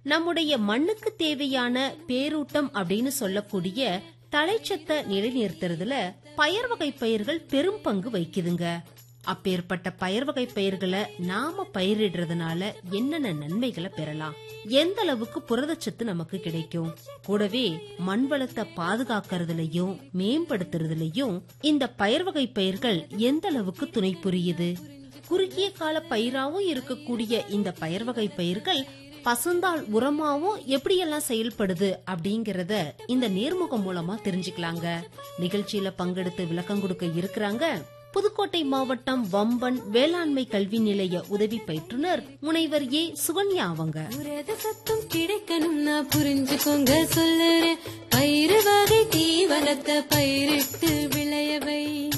நம்முடைய மண்ணுக்கு தேவையான பேரூட்டம் அப்படின்னு சொல்லக்கூடிய தழைச்சத்தை நிலைநிறுத்துறதுல பயர் வகை பயிர்கள் பெரும் பங்கு வகிக்குதுங்க அப்பேற்பட்ட பயர் வகை பயிர்களை நாம பயிரிடுறதுனால என்னென்ன நன்மைகளை பெறலாம் எந்த அளவுக்கு புரதச்சத்து நமக்கு கிடைக்கும் கூடவே மண் வளத்தை பாதுகாக்கிறதுலயும் மேம்படுத்துறதுலயும் இந்த பயர் வகை பயிர்கள் எந்த அளவுக்கு துணை புரியுது குறுகிய கால பயிராவும் இருக்கக்கூடிய இந்த பயர் வகை பயிர்கள் பசுந்தாள் உரமாவும் எப்படியெல்லாம் செயல்படுது அப்படிங்கறத இந்த நேர்முகம் மூலமா தெரிஞ்சுக்கலாங்க நிகழ்ச்சியில பங்கெடுத்து விளக்கம் கொடுக்க இருக்கிறாங்க புதுக்கோட்டை மாவட்டம் வம்பன் வேளாண்மை கல்வி நிலைய உதவி பயிற்றுனர் முனைவர் ஏ சுகன்யா அவங்க புரத சத்தம் கிடைக்கணும்னா புரிஞ்சுக்கோங்க சொல்லுறேன் பயிறு வகை தீவனத்தை பயிரிட்டு விளையவை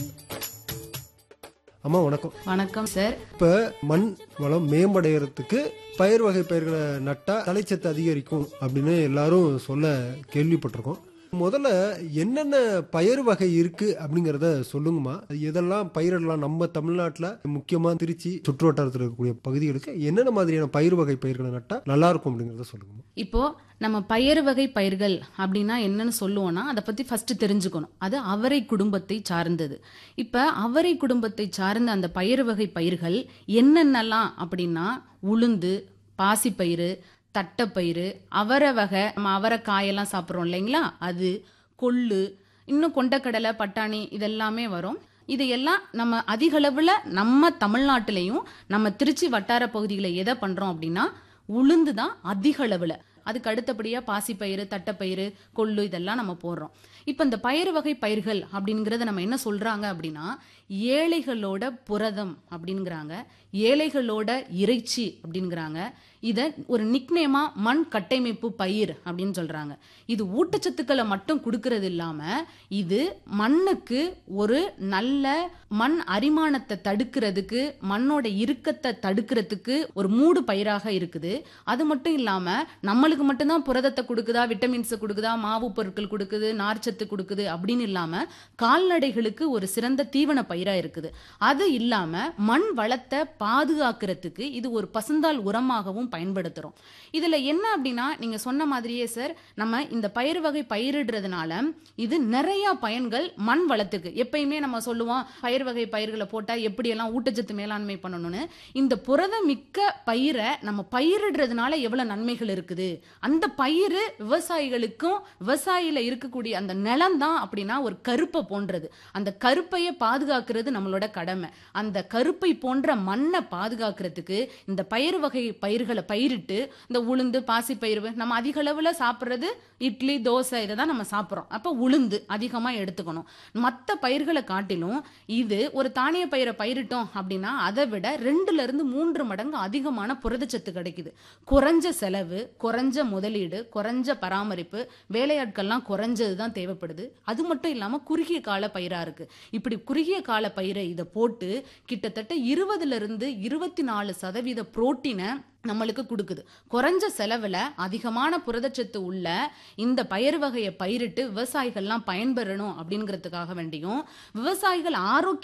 அம்மா வணக்கம் வணக்கம் சார் இப்ப மண் வளம் மேம்படைகிறதுக்கு பயிர் வகை பயிர்களை நட்டா தலைச்சத்து அதிகரிக்கும் அப்படின்னு எல்லாரும் சொல்ல கேள்விப்பட்டிருக்கோம் முதல்ல என்னென்ன பயிர் வகை இருக்கு அப்படிங்கறத சொல்லுங்கம்மா அது எதெல்லாம் பயிரிடலாம் நம்ம தமிழ்நாட்டுல முக்கியமா திருச்சி சுற்று வட்டாரத்தில் இருக்கக்கூடிய பகுதிகளுக்கு என்னென்ன மாதிரியான பயிர் வகை பயிர்களை நட்டா நல்லா இருக்கும் அப்படிங்கறத சொல்லுங்கம்மா இப்போ நம்ம பயறு வகை பயிர்கள் அப்படின்னா என்னன்னு சொல்லுவோம்னா அதை பத்தி ஃபர்ஸ்ட் தெரிஞ்சுக்கணும் அது அவரை குடும்பத்தை சார்ந்தது இப்ப அவரை குடும்பத்தை சார்ந்த அந்த பயறு வகை பயிர்கள் என்னென்னலாம் அப்படின்னா உளுந்து பாசிப்பயிறு தட்டைப்பயிறு அவரை வகை நம்ம அவரைக்காயெல்லாம் சாப்பிட்றோம் இல்லைங்களா அது கொள்ளு இன்னும் கொண்டக்கடலை பட்டாணி இதெல்லாமே வரும் இதையெல்லாம் நம்ம அதிக அளவுல நம்ம தமிழ்நாட்டிலையும் நம்ம திருச்சி வட்டார பகுதிகளை எதை பண்றோம் அப்படின்னா உளுந்து தான் அதிக அளவுல அதுக்கு அடுத்தபடியா பாசிப்பயிறு தட்டைப்பயிறு கொள்ளு இதெல்லாம் நம்ம போடுறோம் இப்போ இந்த பயிர் வகை பயிர்கள் அப்படிங்கிறத நம்ம என்ன சொல்றாங்க அப்படின்னா ஏழைகளோட புரதம் அப்படிங்கிறாங்க ஏழைகளோட இறைச்சி அப்படிங்கிறாங்க இதை ஒரு நிக்னேமா மண் கட்டமைப்பு பயிர் அப்படின்னு சொல்றாங்க இது ஊட்டச்சத்துக்களை மட்டும் கொடுக்கறது இல்லாம இது மண்ணுக்கு ஒரு நல்ல மண் அரிமானத்தை தடுக்கிறதுக்கு மண்ணோட இறுக்கத்தை தடுக்கிறதுக்கு ஒரு மூடு பயிராக இருக்குது அது மட்டும் இல்லாம நம்மளுக்கு மட்டும்தான் புரதத்தை கொடுக்குதா விட்டமின்ஸ் கொடுக்குதா மாவு பொருட்கள் கொடுக்குது நார்ச்சத்து கொடுக்குது அப்படின்னு இல்லாம கால்நடைகளுக்கு ஒரு சிறந்த தீவன பயிரா இருக்குது அது இல்லாம மண் வளத்தை பாதுகாக்கிறதுக்கு இது ஒரு பசுந்தாள் உரமாகவும் பயன்படுத்துறோம் இதுல என்ன அப்படின்னா நீங்க சொன்ன மாதிரியே சார் நம்ம இந்த பயிர் வகை பயிரிடுறதுனால இது நிறைய பயன்கள் மண் வளத்துக்கு எப்பயுமே நம்ம சொல்லுவோம் பயிர் வகை பயிர்களை போட்டா எப்படியெல்லாம் ஊட்டச்சத்து மேலாண்மை பண்ணணும்னு இந்த புரதமிக்க பயிரை நம்ம பயிரிடுறதுனால எவ்வளவு நன்மைகள் இருக்குது அந்த பயிர் விவசாயிகளுக்கும் விவசாயில இருக்கக்கூடிய அந்த நிலம் தான் அப்படின்னா ஒரு கருப்பை போன்றது அந்த கருப்பையை பாதுகாக்கிறது நம்மளோட கடமை அந்த கருப்பை போன்ற மண்ணை பாதுகாக்கிறதுக்கு இந்த பயிர் வகை பயிர்களை பயிரிட்டு இந்த உளுந்து பாசிப்பயிறு நம்ம அதிக அளவுல சாப்பிட்றது இட்லி தோசை இதை தான் நம்ம சாப்பிட்றோம் அப்போ உளுந்து அதிகமா எடுத்துக்கணும் மற்ற பயிர்களை காட்டிலும் இது ஒரு தானிய பயிரை பயிரிட்டோம் அப்படின்னா அதை விட ரெண்டுல இருந்து மூன்று மடங்கு அதிகமான புரதச்சத்து கிடைக்குது குறைஞ்ச செலவு குறைஞ்ச முதலீடு குறைஞ்ச பராமரிப்பு வேலையாட்கள்லாம் குறைஞ்சது தான் தேவைப்படுது அது மட்டும் இல்லாம குறுகிய கால பயிரா இருக்கு இப்படி குறுகிய கால பயிரை இதை போட்டு கிட்டத்தட்ட இருபதுல இருந்து இருபத்தி நாலு சதவீத புரோட்டீனை நம்மளுக்கு கொடுக்குது குறைஞ்ச செலவுல அதிகமான புரதச்சத்து உள்ள இந்த பயிர் வகையை பயிரிட்டு விவசாயிகள்லாம் பயன்பெறணும் அப்படிங்கிறதுக்காக வேண்டியும் விவசாயிகள் ஆரோக்கிய